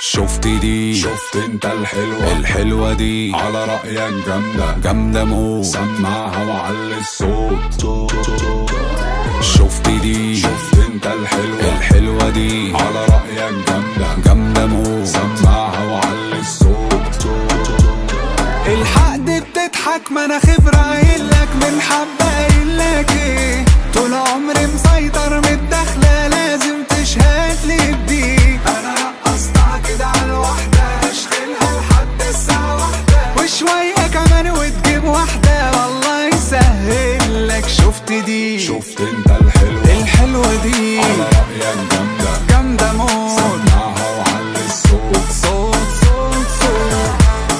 شفت دي شفت انت الحلوة الحلوة دي على رأيك جامدة جامدة موت سمعها وعلي الصوت شفت دي شفت انت الحلوة الحلوة دي على رأيك جامدة جامدة موت سمعها وعلي الصوت الحق دي بتضحك ما انا خبرة قايلك من حبة قايلك ايه طول عمري مسيطر من الدخلة لازم تشهد لي بدي انا رقصتها كده على الواحدة اشغلها لحد الساعة واحدة وشوية كمان وتجيب واحدة والله يسهل لك شفت دي شفت انت الحلوة الحلوة دي على رأيك جامدة جامدة موت سمعها وعلي الصوت صوت صوت صوت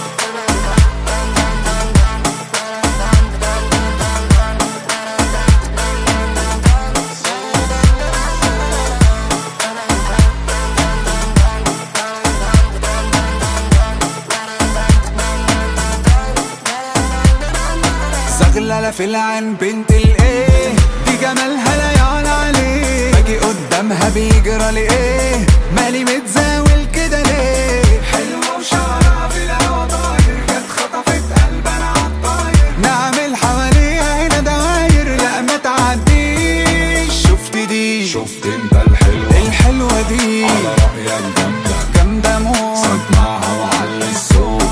زغللة في العين بنت الايه دي جمالها لا يعلى عليه باجي قدامها بيجرى لي ايه مالي متزاول كده ليه حلوة وشعرها في الهوا طاير جت خطفت قلب انا عالطاير نعمل حواليها هنا دواير لا ما تعديش شفت دي شفت انت الحلوة الحلوة دي على رأيك جامدة جامدة موت سمعها وعلي الصوت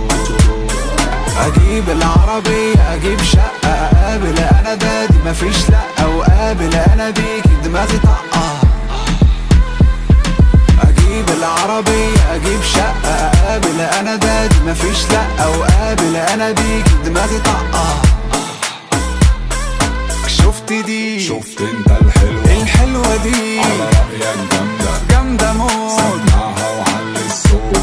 اجيب العربية اجيب شقة اقابل انا دادي مفيش لا وقابل انا بيكي دماغي طقة اجيب العربية اجيب شقة اقابل انا دادي مفيش لا وقابل انا بيكي دماغي طقة شفت دي شفت انت الحلوة الحلوة دي على رأيك جامدة جامدة موت سمعها وعلي الصوت